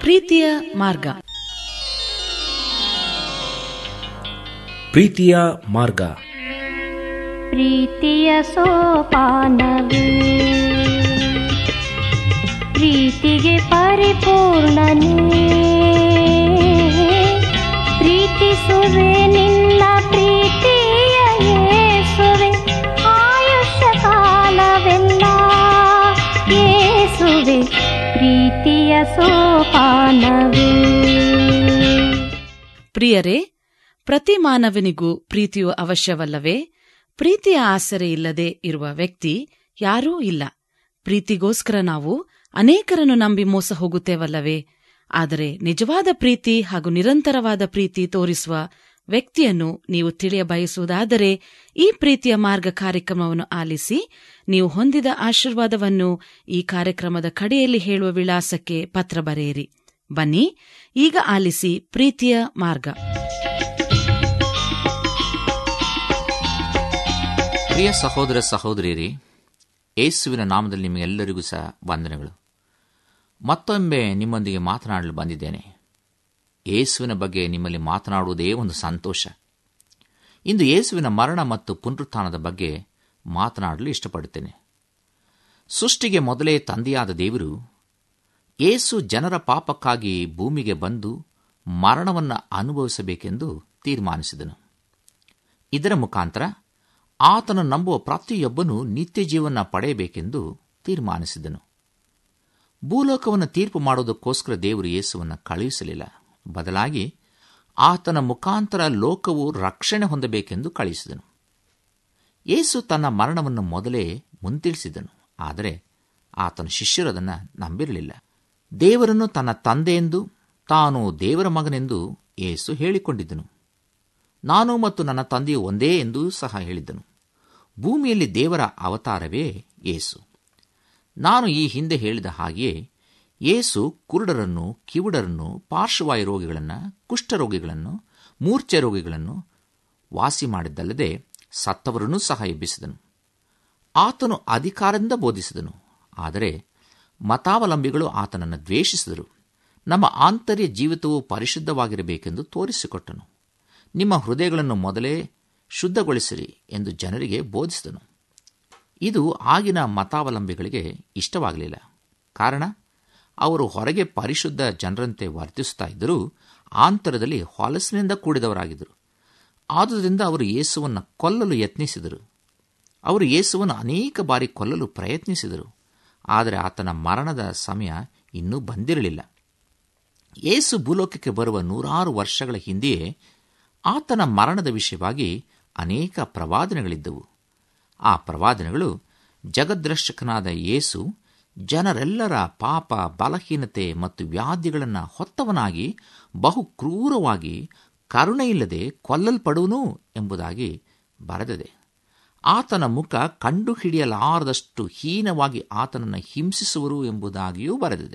ಪ್ರೀತಿಯ ಮಾರ್ಗ ಪ್ರೀತಿಯ ಮಾರ್ಗ ಪ್ರೀತಿಯ ಸೋಪಾನವೇ ಪ್ರೀತಿಗೆ ಪರಿಪೂರ್ಣನೇ ಪ್ರೀತಿಸುವೆ ನಿನ್ನ ಪ್ರೀತಿಯ ಯೇಸುವೆ ಆಯುಷ್ಯ ಕಾಲವೆಲ್ಲ ಯೇಸುವೆ ಪ್ರೀತಿಯ ಸೋಪಾನವೇ ಪ್ರಿಯರೇ ಪ್ರತಿ ಮಾನವನಿಗೂ ಪ್ರೀತಿಯು ಅವಶ್ಯವಲ್ಲವೇ ಪ್ರೀತಿಯ ಆಸರೆ ಇಲ್ಲದೆ ಇರುವ ವ್ಯಕ್ತಿ ಯಾರೂ ಇಲ್ಲ ಪ್ರೀತಿಗೋಸ್ಕರ ನಾವು ಅನೇಕರನ್ನು ನಂಬಿ ಮೋಸ ಹೋಗುತ್ತೇವಲ್ಲವೇ ಆದರೆ ನಿಜವಾದ ಪ್ರೀತಿ ಹಾಗೂ ನಿರಂತರವಾದ ಪ್ರೀತಿ ತೋರಿಸುವ ವ್ಯಕ್ತಿಯನ್ನು ನೀವು ತಿಳಿಯ ಬಯಸುವುದಾದರೆ ಈ ಪ್ರೀತಿಯ ಮಾರ್ಗ ಕಾರ್ಯಕ್ರಮವನ್ನು ಆಲಿಸಿ ನೀವು ಹೊಂದಿದ ಆಶೀರ್ವಾದವನ್ನು ಈ ಕಾರ್ಯಕ್ರಮದ ಕಡೆಯಲ್ಲಿ ಹೇಳುವ ವಿಳಾಸಕ್ಕೆ ಪತ್ರ ಬರೆಯಿರಿ ಬನ್ನಿ ಈಗ ಆಲಿಸಿ ಪ್ರೀತಿಯ ಮಾರ್ಗ ಪ್ರಿಯ ಸಹೋದರ ಸಹೋದರಿಯರೇ ಯೇಸುವಿನ ನಾಮದಲ್ಲಿ ನಿಮಗೆಲ್ಲರಿಗೂ ಸಹ ವಂದನೆಗಳು ಮತ್ತೊಮ್ಮೆ ನಿಮ್ಮೊಂದಿಗೆ ಮಾತನಾಡಲು ಬಂದಿದ್ದೇನೆ ಯೇಸುವಿನ ಬಗ್ಗೆ ನಿಮ್ಮಲ್ಲಿ ಮಾತನಾಡುವುದೇ ಒಂದು ಸಂತೋಷ ಇಂದು ಯೇಸುವಿನ ಮರಣ ಮತ್ತು ಪುನರುತ್ಥಾನದ ಬಗ್ಗೆ ಮಾತನಾಡಲು ಇಷ್ಟಪಡುತ್ತೇನೆ ಸೃಷ್ಟಿಗೆ ಮೊದಲೇ ತಂದೆಯಾದ ದೇವರು ಯೇಸು ಜನರ ಪಾಪಕ್ಕಾಗಿ ಭೂಮಿಗೆ ಬಂದು ಮರಣವನ್ನು ಅನುಭವಿಸಬೇಕೆಂದು ತೀರ್ಮಾನಿಸಿದನು ಇದರ ಮುಖಾಂತರ ಆತನ ನಂಬುವ ಪ್ರತಿಯೊಬ್ಬನೂ ನಿತ್ಯ ಜೀವನ ಪಡೆಯಬೇಕೆಂದು ತೀರ್ಮಾನಿಸಿದನು ಭೂಲೋಕವನ್ನು ತೀರ್ಪು ಮಾಡುವುದಕ್ಕೋಸ್ಕರ ದೇವರು ಯೇಸುವನ್ನು ಕಳುಹಿಸಲಿಲ್ಲ ಬದಲಾಗಿ ಆತನ ಮುಖಾಂತರ ಲೋಕವು ರಕ್ಷಣೆ ಹೊಂದಬೇಕೆಂದು ಕಳುಹಿಸಿದನು ಯೇಸು ತನ್ನ ಮರಣವನ್ನು ಮೊದಲೇ ಮುಂತಿಳಿಸಿದನು ಆದರೆ ಆತನ ಶಿಷ್ಯರು ಅದನ್ನು ನಂಬಿರಲಿಲ್ಲ ದೇವರನ್ನು ತನ್ನ ತಂದೆಯೆಂದು ತಾನು ದೇವರ ಮಗನೆಂದು ಯೇಸು ಹೇಳಿಕೊಂಡಿದ್ದನು ನಾನು ಮತ್ತು ನನ್ನ ತಂದೆಯು ಒಂದೇ ಎಂದೂ ಸಹ ಹೇಳಿದ್ದನು ಭೂಮಿಯಲ್ಲಿ ದೇವರ ಅವತಾರವೇ ಯೇಸು ನಾನು ಈ ಹಿಂದೆ ಹೇಳಿದ ಹಾಗೆಯೇ ಯೇಸು ಕುರುಡರನ್ನು ಕಿವುಡರನ್ನು ಪಾರ್ಶ್ವವಾಯು ರೋಗಿಗಳನ್ನು ಕುಷ್ಠರೋಗಿಗಳನ್ನು ಮೂರ್ಛೆ ರೋಗಿಗಳನ್ನು ವಾಸಿ ಮಾಡಿದ್ದಲ್ಲದೆ ಸತ್ತವರನ್ನೂ ಸಹ ಎಬ್ಬಿಸಿದನು ಆತನು ಅಧಿಕಾರದಿಂದ ಬೋಧಿಸಿದನು ಆದರೆ ಮತಾವಲಂಬಿಗಳು ಆತನನ್ನು ದ್ವೇಷಿಸಿದರು ನಮ್ಮ ಆಂತರ್ಯ ಜೀವಿತವು ಪರಿಶುದ್ಧವಾಗಿರಬೇಕೆಂದು ತೋರಿಸಿಕೊಟ್ಟನು ನಿಮ್ಮ ಹೃದಯಗಳನ್ನು ಮೊದಲೇ ಶುದ್ಧಗೊಳಿಸಿರಿ ಎಂದು ಜನರಿಗೆ ಬೋಧಿಸಿದನು ಇದು ಆಗಿನ ಮತಾವಲಂಬಿಗಳಿಗೆ ಇಷ್ಟವಾಗಲಿಲ್ಲ ಕಾರಣ ಅವರು ಹೊರಗೆ ಪರಿಶುದ್ಧ ಜನರಂತೆ ವರ್ತಿಸುತ್ತಾ ಇದ್ದರೂ ಆಂತರದಲ್ಲಿ ಹೊಲಸಿನಿಂದ ಕೂಡಿದವರಾಗಿದ್ದರು ಆದುದರಿಂದ ಅವರು ಯೇಸುವನ್ನು ಕೊಲ್ಲಲು ಯತ್ನಿಸಿದರು ಅವರು ಯೇಸುವನ್ನು ಅನೇಕ ಬಾರಿ ಕೊಲ್ಲಲು ಪ್ರಯತ್ನಿಸಿದರು ಆದರೆ ಆತನ ಮರಣದ ಸಮಯ ಇನ್ನೂ ಬಂದಿರಲಿಲ್ಲ ಯೇಸು ಭೂಲೋಕಕ್ಕೆ ಬರುವ ನೂರಾರು ವರ್ಷಗಳ ಹಿಂದೆಯೇ ಆತನ ಮರಣದ ವಿಷಯವಾಗಿ ಅನೇಕ ಪ್ರವಾದನೆಗಳಿದ್ದವು ಆ ಪ್ರವಾದನೆಗಳು ಜಗದ್ರಕ್ಷಕನಾದ ಯೇಸು ಜನರೆಲ್ಲರ ಪಾಪ ಬಲಹೀನತೆ ಮತ್ತು ವ್ಯಾಧಿಗಳನ್ನು ಹೊತ್ತವನಾಗಿ ಬಹು ಕ್ರೂರವಾಗಿ ಕರುಣೆಯಿಲ್ಲದೆ ಕೊಲ್ಲಲ್ಪಡುವನು ಎಂಬುದಾಗಿ ಬರೆದಿದೆ ಆತನ ಮುಖ ಕಂಡುಹಿಡಿಯಲಾರದಷ್ಟು ಹೀನವಾಗಿ ಆತನನ್ನು ಹಿಂಸಿಸುವರು ಎಂಬುದಾಗಿಯೂ ಬರೆದಿದೆ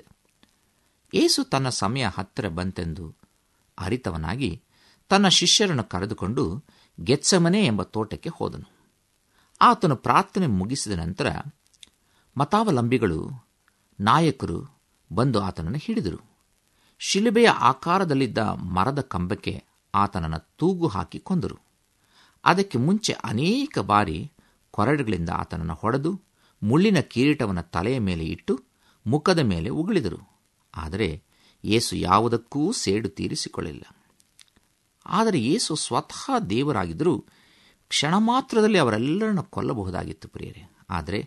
ಯೇಸು ತನ್ನ ಸಮಯ ಹತ್ತಿರ ಬಂತೆಂದು ಅರಿತವನಾಗಿ ತನ್ನ ಶಿಷ್ಯರನ್ನು ಕರೆದುಕೊಂಡು ಗೆತ್ಸಮನೆ ಎಂಬ ತೋಟಕ್ಕೆ ಹೋದನು ಆತನು ಪ್ರಾರ್ಥನೆ ಮುಗಿಸಿದ ನಂತರ ಮತಾವಲಂಬಿಗಳು ನಾಯಕರು ಬಂದು ಆತನನ್ನು ಹಿಡಿದರು ಶಿಲುಬೆಯ ಆಕಾರದಲ್ಲಿದ್ದ ಮರದ ಕಂಬಕ್ಕೆ ಆತನನ್ನು ತೂಗು ಹಾಕಿ ಕೊಂದರು ಅದಕ್ಕೆ ಮುಂಚೆ ಅನೇಕ ಬಾರಿ ಕೊರಡುಗಳಿಂದ ಆತನನ್ನು ಹೊಡೆದು ಮುಳ್ಳಿನ ಕಿರೀಟವನ್ನು ತಲೆಯ ಮೇಲೆ ಇಟ್ಟು ಮುಖದ ಮೇಲೆ ಉಗುಳಿದರು ಆದರೆ ಯೇಸು ಯಾವುದಕ್ಕೂ ಸೇಡು ತೀರಿಸಿಕೊಳ್ಳಿಲ್ಲ ಆದರೆ ಯೇಸು ಸ್ವತಃ ದೇವರಾಗಿದ್ದರೂ ಕ್ಷಣ ಮಾತ್ರದಲ್ಲಿ ಅವರೆಲ್ಲರನ್ನು ಕೊಲ್ಲಬಹುದಾಗಿತ್ತು ಪ್ರಿಯರೇ ಆದರೆ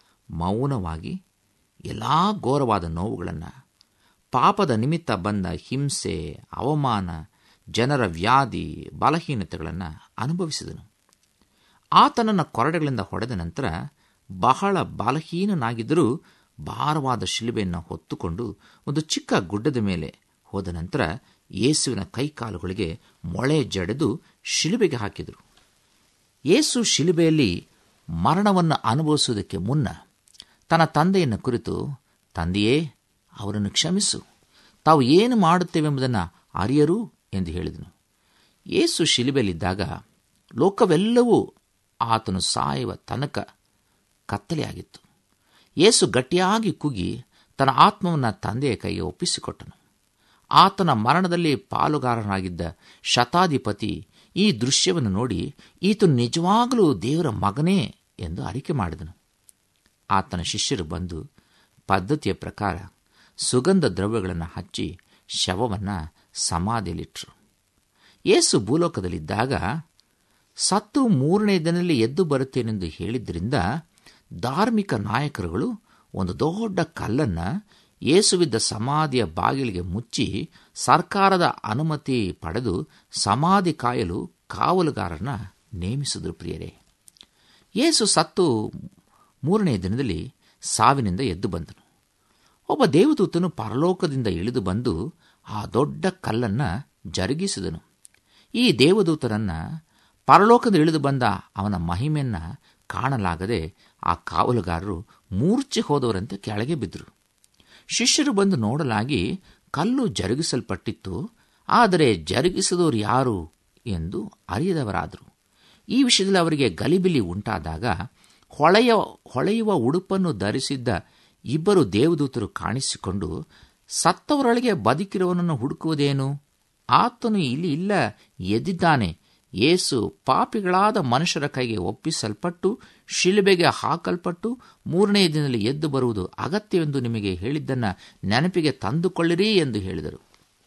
ಮೌನವಾಗಿ ಎಲ್ಲ ಘೋರವಾದ ನೋವುಗಳನ್ನು ಪಾಪದ ನಿಮಿತ್ತ ಬಂದ ಹಿಂಸೆ ಅವಮಾನ ಜನರ ವ್ಯಾಧಿ ಬಲಹೀನತೆಗಳನ್ನು ಅನುಭವಿಸಿದನು ಆತನನ್ನು ಕೊರಡೆಗಳಿಂದ ಹೊಡೆದ ನಂತರ ಬಹಳ ಬಲಹೀನನಾಗಿದ್ದರೂ ಭಾರವಾದ ಶಿಲುಬೆಯನ್ನು ಹೊತ್ತುಕೊಂಡು ಒಂದು ಚಿಕ್ಕ ಗುಡ್ಡದ ಮೇಲೆ ಹೋದ ನಂತರ ಯೇಸುವಿನ ಕೈಕಾಲುಗಳಿಗೆ ಮೊಳೆ ಜಡೆದು ಶಿಲುಬೆಗೆ ಹಾಕಿದರು ಯೇಸು ಶಿಲುಬೆಯಲ್ಲಿ ಮರಣವನ್ನು ಅನುಭವಿಸುವುದಕ್ಕೆ ಮುನ್ನ ತನ್ನ ತಂದೆಯನ್ನು ಕುರಿತು ತಂದೆಯೇ ಅವರನ್ನು ಕ್ಷಮಿಸು ತಾವು ಏನು ಮಾಡುತ್ತೇವೆಂಬುದನ್ನು ಅರಿಯರು ಎಂದು ಹೇಳಿದನು ಯೇಸು ಶಿಲುಬೆಯಲ್ಲಿದ್ದಾಗ ಲೋಕವೆಲ್ಲವೂ ಆತನು ಸಾಯುವ ತನಕ ಕತ್ತಲೆಯಾಗಿತ್ತು ಯೇಸು ಗಟ್ಟಿಯಾಗಿ ಕುಗಿ ತನ್ನ ಆತ್ಮವನ್ನು ತಂದೆಯ ಕೈಗೆ ಒಪ್ಪಿಸಿಕೊಟ್ಟನು ಆತನ ಮರಣದಲ್ಲಿ ಪಾಲುಗಾರನಾಗಿದ್ದ ಶತಾಧಿಪತಿ ಈ ದೃಶ್ಯವನ್ನು ನೋಡಿ ಈತನು ನಿಜವಾಗಲೂ ದೇವರ ಮಗನೇ ಎಂದು ಅರಿಕೆ ಮಾಡಿದನು ಆತನ ಶಿಷ್ಯರು ಬಂದು ಪದ್ಧತಿಯ ಪ್ರಕಾರ ಸುಗಂಧ ದ್ರವ್ಯಗಳನ್ನು ಹಚ್ಚಿ ಶವವನ್ನು ಸಮಾಧಿಯಲ್ಲಿಟ್ಟರು ಯೇಸು ಭೂಲೋಕದಲ್ಲಿದ್ದಾಗ ಸತ್ತು ಮೂರನೇ ದಿನದಲ್ಲಿ ಎದ್ದು ಬರುತ್ತೇನೆಂದು ಹೇಳಿದ್ದರಿಂದ ಧಾರ್ಮಿಕ ನಾಯಕರುಗಳು ಒಂದು ದೊಡ್ಡ ಕಲ್ಲನ್ನು ಯೇಸುವಿದ್ದ ಸಮಾಧಿಯ ಬಾಗಿಲಿಗೆ ಮುಚ್ಚಿ ಸರ್ಕಾರದ ಅನುಮತಿ ಪಡೆದು ಸಮಾಧಿ ಕಾಯಲು ಕಾವಲುಗಾರನ ನೇಮಿಸಿದ್ರು ಪ್ರಿಯರೇ ಯೇಸು ಸತ್ತು ಮೂರನೇ ದಿನದಲ್ಲಿ ಸಾವಿನಿಂದ ಎದ್ದು ಬಂದನು ಒಬ್ಬ ದೇವದೂತನು ಪರಲೋಕದಿಂದ ಇಳಿದು ಬಂದು ಆ ದೊಡ್ಡ ಕಲ್ಲನ್ನು ಜರುಗಿಸಿದನು ಈ ದೇವದೂತನನ್ನ ಪರಲೋಕದ ಇಳಿದು ಬಂದ ಅವನ ಮಹಿಮೆಯನ್ನ ಕಾಣಲಾಗದೆ ಆ ಕಾವಲುಗಾರರು ಮೂರ್ಛೆ ಹೋದವರಂತೆ ಕೆಳಗೆ ಬಿದ್ದರು ಶಿಷ್ಯರು ಬಂದು ನೋಡಲಾಗಿ ಕಲ್ಲು ಜರುಗಿಸಲ್ಪಟ್ಟಿತ್ತು ಆದರೆ ಜರುಗಿಸಿದವರು ಯಾರು ಎಂದು ಅರಿಯದವರಾದರು ಈ ವಿಷಯದಲ್ಲಿ ಅವರಿಗೆ ಗಲಿಬಿಲಿ ಉಂಟಾದಾಗ ಹೊಳೆಯ ಹೊಳೆಯುವ ಉಡುಪನ್ನು ಧರಿಸಿದ್ದ ಇಬ್ಬರು ದೇವದೂತರು ಕಾಣಿಸಿಕೊಂಡು ಸತ್ತವರೊಳಗೆ ಬದುಕಿರುವವನನ್ನು ಹುಡುಕುವುದೇನು ಆತನು ಇಲ್ಲಿ ಇಲ್ಲ ಎದ್ದಿದ್ದಾನೆ ಯೇಸು ಪಾಪಿಗಳಾದ ಮನುಷ್ಯರ ಕೈಗೆ ಒಪ್ಪಿಸಲ್ಪಟ್ಟು ಶಿಲುಬೆಗೆ ಹಾಕಲ್ಪಟ್ಟು ಮೂರನೇ ದಿನದಲ್ಲಿ ಎದ್ದು ಬರುವುದು ಅಗತ್ಯವೆಂದು ನಿಮಗೆ ಹೇಳಿದ್ದನ್ನು ನೆನಪಿಗೆ ತಂದುಕೊಳ್ಳಿರಿ ಎಂದು ಹೇಳಿದರು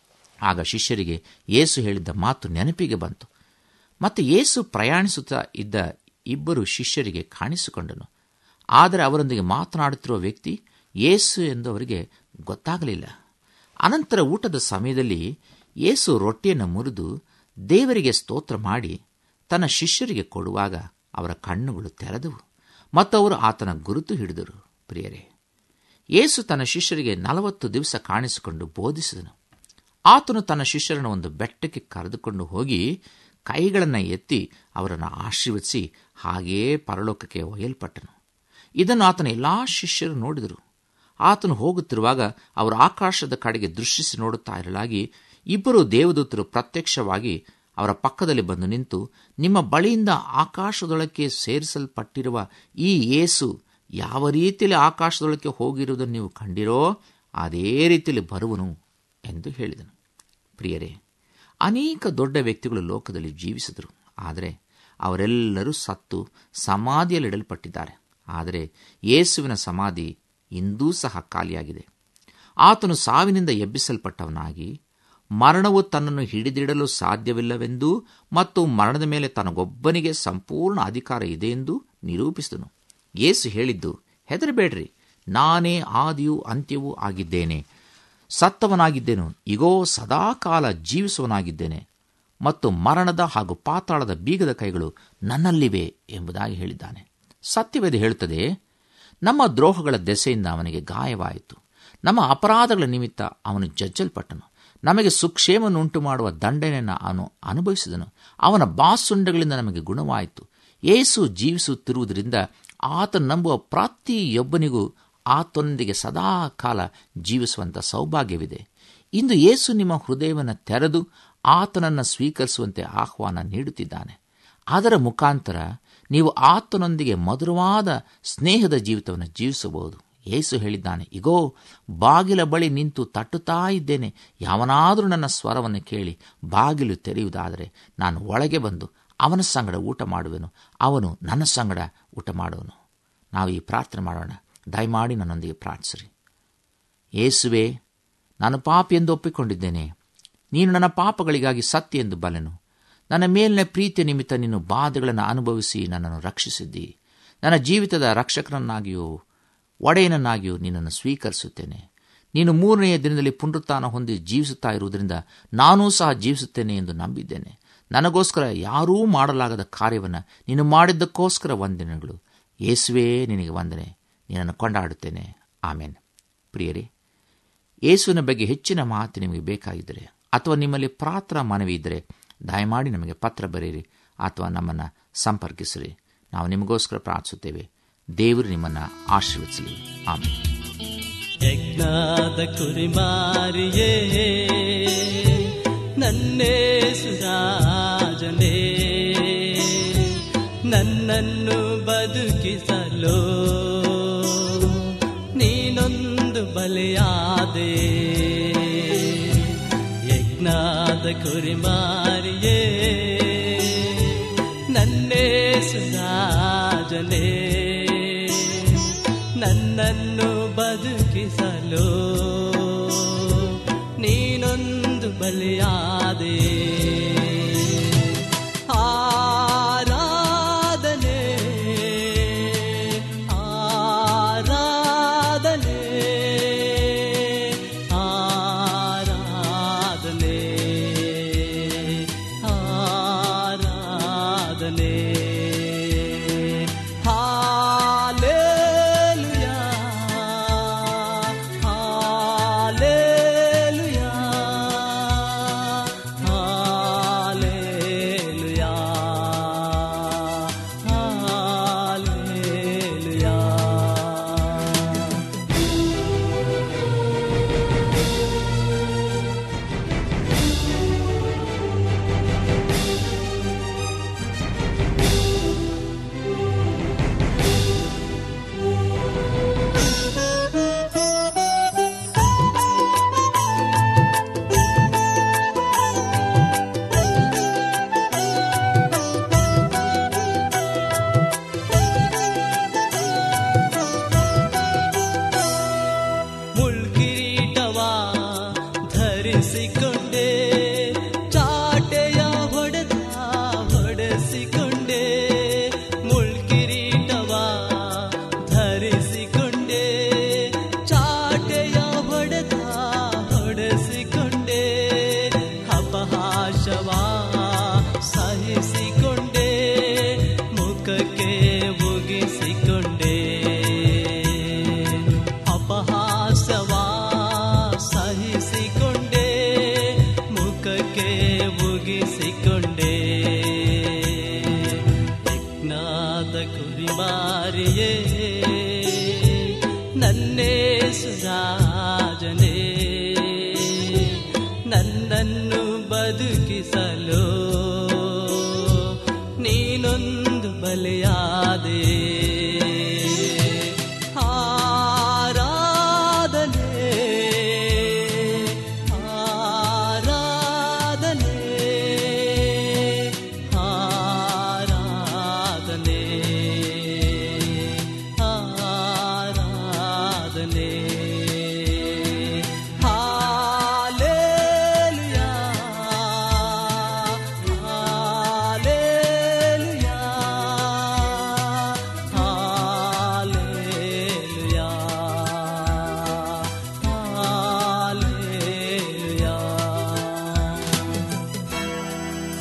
ಆಗ ಶಿಷ್ಯರಿಗೆ ಯೇಸು ಹೇಳಿದ್ದ ಮಾತು ನೆನಪಿಗೆ ಬಂತು ಮತ್ತು ಯೇಸು ಪ್ರಯಾಣಿಸುತ್ತಾ ಇದ್ದ ಇಬ್ಬರು ಶಿಷ್ಯರಿಗೆ ಕಾಣಿಸಿಕೊಂಡನು ಆದರೆ ಅವರೊಂದಿಗೆ ಮಾತನಾಡುತ್ತಿರುವ ವ್ಯಕ್ತಿ ಯೇಸು ಎಂದು ಅವರಿಗೆ ಗೊತ್ತಾಗಲಿಲ್ಲ ಅನಂತರ ಊಟದ ಸಮಯದಲ್ಲಿ ಯೇಸು ರೊಟ್ಟಿಯನ್ನು ಮುರಿದು ದೇವರಿಗೆ ಸ್ತೋತ್ರ ಮಾಡಿ ತನ್ನ ಶಿಷ್ಯರಿಗೆ ಕೊಡುವಾಗ ಅವರ ಕಣ್ಣುಗಳು ತೆರೆದವು ಮತ್ತು ಅವರು ಆತನ ಗುರುತು ಹಿಡಿದರು ಪ್ರಿಯರೇ ಯೇಸು ತನ್ನ ಶಿಷ್ಯರಿಗೆ ನಲವತ್ತು ದಿವಸ ಕಾಣಿಸಿಕೊಂಡು ಬೋಧಿಸಿದನು ಆತನು ತನ್ನ ಶಿಷ್ಯರನ್ನು ಒಂದು ಬೆಟ್ಟಕ್ಕೆ ಕರೆದುಕೊಂಡು ಹೋಗಿ ಕೈಗಳನ್ನು ಎತ್ತಿ ಅವರನ್ನು ಆಶೀರ್ವದಿಸಿ ಹಾಗೇ ಪರಲೋಕಕ್ಕೆ ಒಯ್ಯಲ್ಪಟ್ಟನು ಇದನ್ನು ಆತನ ಎಲ್ಲಾ ಶಿಷ್ಯರು ನೋಡಿದರು ಆತನು ಹೋಗುತ್ತಿರುವಾಗ ಅವರು ಆಕಾಶದ ಕಡೆಗೆ ದೃಷ್ಟಿಸಿ ನೋಡುತ್ತಾ ಇರಲಾಗಿ ಇಬ್ಬರು ದೇವದೂತರು ಪ್ರತ್ಯಕ್ಷವಾಗಿ ಅವರ ಪಕ್ಕದಲ್ಲಿ ಬಂದು ನಿಂತು ನಿಮ್ಮ ಬಳಿಯಿಂದ ಆಕಾಶದೊಳಕ್ಕೆ ಸೇರಿಸಲ್ಪಟ್ಟಿರುವ ಈ ಯೇಸು ಯಾವ ರೀತಿಯಲ್ಲಿ ಆಕಾಶದೊಳಕ್ಕೆ ಹೋಗಿರುವುದನ್ನು ನೀವು ಕಂಡಿರೋ ಅದೇ ರೀತಿಯಲ್ಲಿ ಬರುವನು ಎಂದು ಹೇಳಿದನು ಪ್ರಿಯರೇ ಅನೇಕ ದೊಡ್ಡ ವ್ಯಕ್ತಿಗಳು ಲೋಕದಲ್ಲಿ ಜೀವಿಸಿದರು ಆದರೆ ಅವರೆಲ್ಲರೂ ಸತ್ತು ಸಮಾಧಿಯಲ್ಲಿಡಲ್ಪಟ್ಟಿದ್ದಾರೆ ಆದರೆ ಯೇಸುವಿನ ಸಮಾಧಿ ಇಂದೂ ಸಹ ಖಾಲಿಯಾಗಿದೆ ಆತನು ಸಾವಿನಿಂದ ಎಬ್ಬಿಸಲ್ಪಟ್ಟವನಾಗಿ ಮರಣವು ತನ್ನನ್ನು ಹಿಡಿದಿಡಲು ಸಾಧ್ಯವಿಲ್ಲವೆಂದು ಮತ್ತು ಮರಣದ ಮೇಲೆ ತನಗೊಬ್ಬನಿಗೆ ಸಂಪೂರ್ಣ ಅಧಿಕಾರ ಇದೆ ಎಂದು ನಿರೂಪಿಸಿದನು ಯೇಸು ಹೇಳಿದ್ದು ಹೆದರಬೇಡ್ರಿ ನಾನೇ ಆದಿಯೂ ಅಂತ್ಯವೂ ಆಗಿದ್ದೇನೆ ಸತ್ತವನಾಗಿದ್ದೇನು ಇಗೋ ಸದಾಕಾಲ ಜೀವಿಸುವನಾಗಿದ್ದೇನೆ ಮತ್ತು ಮರಣದ ಹಾಗೂ ಪಾತಾಳದ ಬೀಗದ ಕೈಗಳು ನನ್ನಲ್ಲಿವೆ ಎಂಬುದಾಗಿ ಹೇಳಿದ್ದಾನೆ ಸತ್ಯವೇದ ಹೇಳುತ್ತದೆ ನಮ್ಮ ದ್ರೋಹಗಳ ದೆಸೆಯಿಂದ ಅವನಿಗೆ ಗಾಯವಾಯಿತು ನಮ್ಮ ಅಪರಾಧಗಳ ನಿಮಿತ್ತ ಅವನು ಜಜ್ಜಲ್ಪಟ್ಟನು ನಮಗೆ ಸುಕ್ಷೇಮನ್ನುಂಟು ಮಾಡುವ ದಂಡನೆಯನ್ನು ಅವನು ಅನುಭವಿಸಿದನು ಅವನ ಬಾಸುಂಡಗಳಿಂದ ನಮಗೆ ಗುಣವಾಯಿತು ಏಸು ಜೀವಿಸುತ್ತಿರುವುದರಿಂದ ಆತ ನಂಬುವ ಪ್ರತಿಯೊಬ್ಬನಿಗೂ ಆತನೊಂದಿಗೆ ಸದಾ ಕಾಲ ಜೀವಿಸುವಂಥ ಸೌಭಾಗ್ಯವಿದೆ ಇಂದು ಯೇಸು ನಿಮ್ಮ ಹೃದಯವನ್ನು ತೆರೆದು ಆತನನ್ನು ಸ್ವೀಕರಿಸುವಂತೆ ಆಹ್ವಾನ ನೀಡುತ್ತಿದ್ದಾನೆ ಅದರ ಮುಖಾಂತರ ನೀವು ಆತನೊಂದಿಗೆ ಮಧುರವಾದ ಸ್ನೇಹದ ಜೀವಿತವನ್ನು ಜೀವಿಸಬಹುದು ಯೇಸು ಹೇಳಿದ್ದಾನೆ ಇಗೋ ಬಾಗಿಲ ಬಳಿ ನಿಂತು ತಟ್ಟುತ್ತಾ ಇದ್ದೇನೆ ಯಾವನಾದರೂ ನನ್ನ ಸ್ವರವನ್ನು ಕೇಳಿ ಬಾಗಿಲು ತೆರೆಯುವುದಾದರೆ ನಾನು ಒಳಗೆ ಬಂದು ಅವನ ಸಂಗಡ ಊಟ ಮಾಡುವೆನು ಅವನು ನನ್ನ ಸಂಗಡ ಊಟ ಮಾಡುವನು ನಾವು ಈ ಪ್ರಾರ್ಥನೆ ಮಾಡೋಣ ದಯಮಾಡಿ ನನ್ನೊಂದಿಗೆ ಪ್ರಾರ್ಥಿಸಿರಿ ಯೇಸುವೆ ನಾನು ಪಾಪಿ ಎಂದು ಒಪ್ಪಿಕೊಂಡಿದ್ದೇನೆ ನೀನು ನನ್ನ ಪಾಪಗಳಿಗಾಗಿ ಸತ್ಯ ಎಂದು ಬಲ್ಲೆನು ನನ್ನ ಮೇಲಿನ ಪ್ರೀತಿಯ ನಿಮಿತ್ತ ನೀನು ಬಾಧೆಗಳನ್ನು ಅನುಭವಿಸಿ ನನ್ನನ್ನು ರಕ್ಷಿಸಿದ್ದಿ ನನ್ನ ಜೀವಿತದ ರಕ್ಷಕನನ್ನಾಗಿಯೂ ಒಡೆಯನನ್ನಾಗಿಯೂ ನಿನ್ನನ್ನು ಸ್ವೀಕರಿಸುತ್ತೇನೆ ನೀನು ಮೂರನೆಯ ದಿನದಲ್ಲಿ ಪುನರುತ್ಥಾನ ಹೊಂದಿ ಜೀವಿಸುತ್ತಾ ಇರುವುದರಿಂದ ನಾನೂ ಸಹ ಜೀವಿಸುತ್ತೇನೆ ಎಂದು ನಂಬಿದ್ದೇನೆ ನನಗೋಸ್ಕರ ಯಾರೂ ಮಾಡಲಾಗದ ಕಾರ್ಯವನ್ನು ನೀನು ಮಾಡಿದ್ದಕ್ಕೋಸ್ಕರ ವಂದನೆಗಳು ಯೇಸುವೇ ನಿನಗೆ ವಂದನೆ ನಿನ್ನನ್ನು ಕೊಂಡಾಡುತ್ತೇನೆ ಆಮೇನ್ ಪ್ರಿಯರೇ ಯೇಸುವಿನ ಬಗ್ಗೆ ಹೆಚ್ಚಿನ ಮಾಹಿತಿ ನಿಮಗೆ ಬೇಕಾಗಿದ್ದರೆ ಅಥವಾ ನಿಮ್ಮಲ್ಲಿ ಪ್ರಾರ್ಥನಾ ಮನವಿ ಇದ್ದರೆ ದಯಮಾಡಿ ನಮಗೆ ಪತ್ರ ಬರೆಯಿರಿ ಅಥವಾ ನಮ್ಮನ್ನು ಸಂಪರ್ಕಿಸಿರಿ ನಾವು ನಿಮಗೋಸ್ಕರ ಪ್ರಾರ್ಥಿಸುತ್ತೇವೆ ದೇವರು ನಿಮ್ಮನ್ನು ಆಶೀರ್ವದಿಸಲಿ ಆಮೇಲೆ ಯಜ್ಞಾದ ಕುರಿಮಾರಿಯೇ ನನ್ನೇ ಸುರಾಜನೇ ನನ್ನನ್ನು ಬದುಕಿಸಲು ನೀನೊಂದು ಬಲಿಯಾದೆ ಯಜ್ಞಾದ ಕುರಿಮಾರಿಯೇ ನನ್ನೇ ಸುರಾಜನೇ ನನ್ನನ್ನು ಬದುಕಿಸಲು ನೀನೊಂದು ಬಲಿಯಾದೆ ಆರಾಧನೆ ಆರಾಧನೆ ಆರಾಧನೆ ಆರಾಧನೆ ಹಾಲೇಲುಯಾ ಹಾಲೇಲುಯಾ ಹಾಲೇಲುಯಾ ಹಾಲೇಲುಯಾ ಮುಳ್ಕಿರೀಟವ ಧರಿಸಿಕೊಂಡೆ ಚಾಟೆಯ ಹೊಡೆದ ಹೊಡೆಸಿಕೊಂಡೆ ಮುಳ್ಕಿರೀಟವ ಧರಿಸಿಕೊಂಡೆ ಚಾಟೆಯ ಹೊಡೆದ ಹೊಡೆಸಿಕೊಂಡೆ ಅಪಹಾಸವ ಸಹಿಸಿಕೊಂಡೆ ಮುಖಕ್ಕೆ ಮುಗಿಸಿಕೊಂಡೆ ಅಪಹಾಸವ ಸಹಿಸಿಕೊಂಡೆ ಮುಖಕ್ಕೆ ಮುಗಿಸಿಕೊಂಡೆ ಯಜ್ಞಾದ ಕುರಿಮಾರಿಯೇ ನನ್ನೇ ಸುರಾಜನೇ ನನ್ನನ್ನು ಬದುಕಿಸಲು ನೀನೊಂದು ಬಲಿಯಾದೆ ಆರಾಧನೆ ಆರಾಧನೆ ಆರಾಧನೆ ಆರಾಧನೆ ಹಾಲೇಲುಯಾ ಹಾಲೇಲುಯಾ ಹಾಲೇಲುಯಾ ಹಾಲೇಲುಯಾ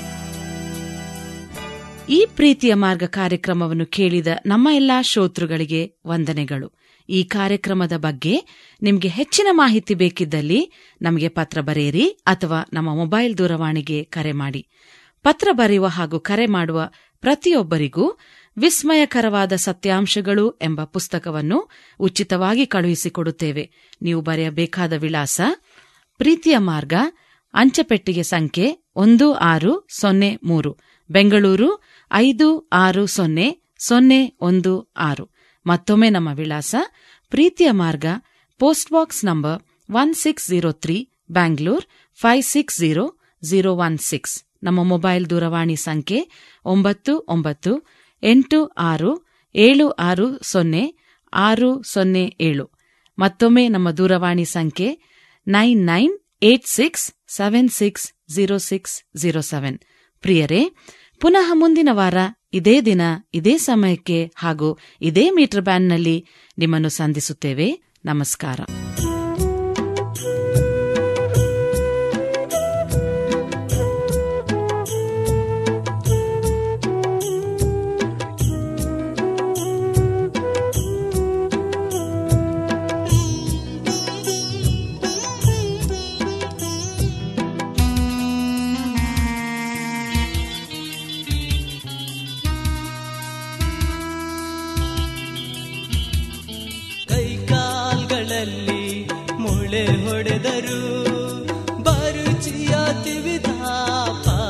ಈ ಪ್ರೀತಿಯ ಮಾರ್ಗ ಕಾರ್ಯಕ್ರಮವನ್ನು ಕೇಳಿದ ನಮ್ಮ ಎಲ್ಲಾ ಶ್ರೋತೃಗಳಿಗೆ ವಂದನೆಗಳು ಈ ಕಾರ್ಯಕ್ರಮದ ಬಗ್ಗೆ ನಿಮಗೆ ಹೆಚ್ಚಿನ ಮಾಹಿತಿ ಬೇಕಿದ್ದಲ್ಲಿ ನಮಗೆ ಪತ್ರ ಬರೆಯಿರಿ ಅಥವಾ ನಮ್ಮ ಮೊಬೈಲ್ ದೂರವಾಣಿಗೆ ಕರೆ ಮಾಡಿ ಪತ್ರ ಬರೆಯುವ ಹಾಗೂ ಕರೆ ಮಾಡುವ ಪ್ರತಿಯೊಬ್ಬರಿಗೂ ವಿಸ್ಮಯಕರವಾದ ಸತ್ಯಾಂಶಗಳು ಎಂಬ ಪುಸ್ತಕವನ್ನು ಉಚಿತವಾಗಿ ಕಳುಹಿಸಿಕೊಡುತ್ತೇವೆ ನೀವು ಬರೆಯಬೇಕಾದ ವಿಳಾಸ ಪ್ರೀತಿಯ ಮಾರ್ಗ ಅಂಚೆಪೆಟ್ಟಿಗೆ ಸಂಖ್ಯೆ ಒಂದು ಆರು ಸೊನ್ನೆ ಮೂರು ಬೆಂಗಳೂರು ಐದು ಆರು ಸೊನ್ನೆ ಸೊನ್ನೆ ಒಂದು ಆರು ಮತ್ತೊಮ್ಮೆ ನಮ್ಮ ವಿಳಾಸ ಪ್ರೀತಿಯ ಮಾರ್ಗ post box number one six zero three Bangalore five six zero zero one six ನಮ್ಮ ಮೊಬೈಲ್ ದೂರವಾಣಿ ಸಂಖ್ಯೆ ಒಂಬತ್ತು ಒಂಬತ್ತು ಎಂಟು ಆರು ಏಳು ಆರು ಸೊನ್ನೆ ಆರು ಸೊನ್ನೆ ಏಳು ಮತ್ತೊಮ್ಮೆ ನಮ್ಮ ದೂರವಾಣಿ ಸಂಖ್ಯೆ nine nine eight six seven six zero six zero seven ಪ್ರಿಯರೇ ಪುನಃ ಮುಂದಿನ ವಾರ ಇದೇ ದಿನ ಇದೇ ಸಮಯಕ್ಕೆ ಹಾಗೂ ಇದೇ ಮೀಟರ್ ಬ್ಯಾಂಡ್ನಲ್ಲಿ ನಿಮ್ಮನ್ನು ಸಂಧಿಸುತ್ತೇವೆ ನಮಸ್ಕಾರ ಕೈಕಾಲ್ಗಳಲ್ಲಿ ಮೊಳೆ ಹೊಡೆದರು ಬರುಚಿಯ ತಿವಿದ